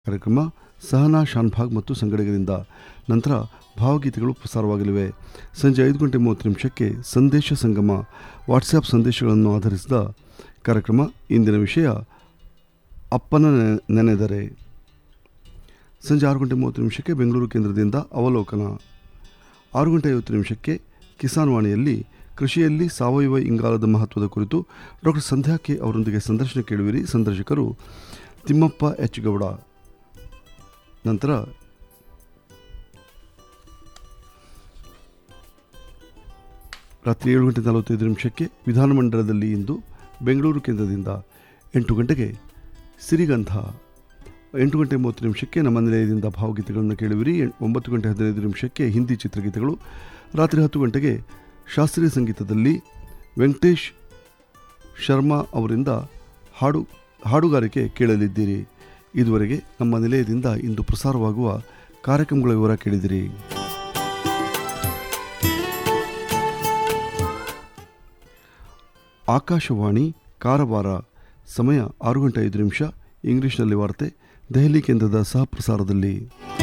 ಕಾರ್ಯಕ್ರಮ ಸಹನಾ ಶಾನ್ಭಾಗ್ ಮತ್ತು ಸಂಗಡಿಗರಿಂದ ನಂತರ ಭಾವಗೀತೆಗಳು ಪ್ರಸಾರವಾಗಲಿವೆ ಸಂಜೆ ಐದು ಗಂಟೆ ಮೂವತ್ತು ನಿಮಿಷಕ್ಕೆ ಸಂದೇಶ ಸಂಗಮ ವಾಟ್ಸ್ಆ್ಯಪ್ ಸಂದೇಶಗಳನ್ನು ಆಧರಿಸಿದ ಕಾರ್ಯಕ್ರಮ ಇಂದಿನ ವಿಷಯ ಅಪ್ಪನ ನೆನೆ- ನೆನೆದರೆ ಸಂಜೆ ಆರು ಗಂಟೆ ಮೂವತ್ತು ನಿಮಿಷಕ್ಕೆ ಬೆಂಗಳೂರು ಕೇಂದ್ರದಿಂದ ಅವಲೋಕನ ಆರು ಗಂಟೆ ಐವತ್ತು ನಿಮಿಷಕ್ಕೆ ಕಿಸಾನ್ ವಾಣಿಯಲ್ಲಿ ಕೃಷಿಯಲ್ಲಿ ಸಾವಯವ ಇಂಗಾಲದ ಮಹತ್ವದ ಕುರಿತು ಡಾಕ್ಟರ್ ಸಂಧ್ಯಾ ಕೆ ಅವರೊಂದಿಗೆ ಸಂದರ್ಶನ ಕೇಳುವಿರಿ ಸಂದರ್ಶಕರು ತಿಮ್ಮಪ್ಪ ಎಚ್ ಗೌಡ ನಂತರ ರಾತ್ರಿ ಏಳು ಗಂಟೆ ನಲವತ್ತೈದು ನಿಮಿಷಕ್ಕೆ ವಿಧಾನಮಂಡಲದಲ್ಲಿ ಇಂದು ಬೆಂಗಳೂರು ಕೇಂದ್ರದಿಂದ ಎಂಟು ಗಂಟೆಗೆ ಸಿರಿಗಂಧ ಎಂಟು ಗಂಟೆ ಮೂವತ್ತು ನಿಮಿಷಕ್ಕೆ ನಮ್ಮ ನಿಲಯದಿಂದ ಭಾವಗೀತೆಗಳನ್ನು ಕೇಳುವಿರಿ ಎಂ- ಒಂಬತ್ತು ಗಂಟೆ ಹದಿನೈದು ನಿಮಿಷಕ್ಕೆ ಹಿಂದಿ ಚಿತ್ರಗೀತೆಗಳು ರಾತ್ರಿ ಹತ್ತು ಗಂಟೆಗೆ ಶಾಸ್ತ್ರೀಯ ಸಂಗೀತದಲ್ಲಿ ವೆಂಕಟೇಶ್ ಶರ್ಮಾ ಅವರಿಂದ ಹಾಡು ಹಾಡುಗಾರಿಕೆ ಕೇಳಲಿದ್ದೀರಿ ಇದುವರೆಗೆ ನಮ್ಮ ನಿಲಯದಿಂದ ಇಂದು ಪ್ರಸಾರವಾಗುವ ಕಾರ್ಯಕ್ರಮಗಳ ವಿವರ ಕೇಳಿದಿರಿ ಆಕಾಶವಾಣಿ ಕಾರವಾರ ಸಮಯ ಆರು ಗಂಟೆ ಐದು ನಿಮಿಷ ಇಂಗ್ಲಿಷ್ನಲ್ಲಿ ವಾರ್ತೆ ದೆಹಲಿ ಕೇಂದ್ರದ ಸಹ ಪ್ರಸಾರದಲ್ಲಿ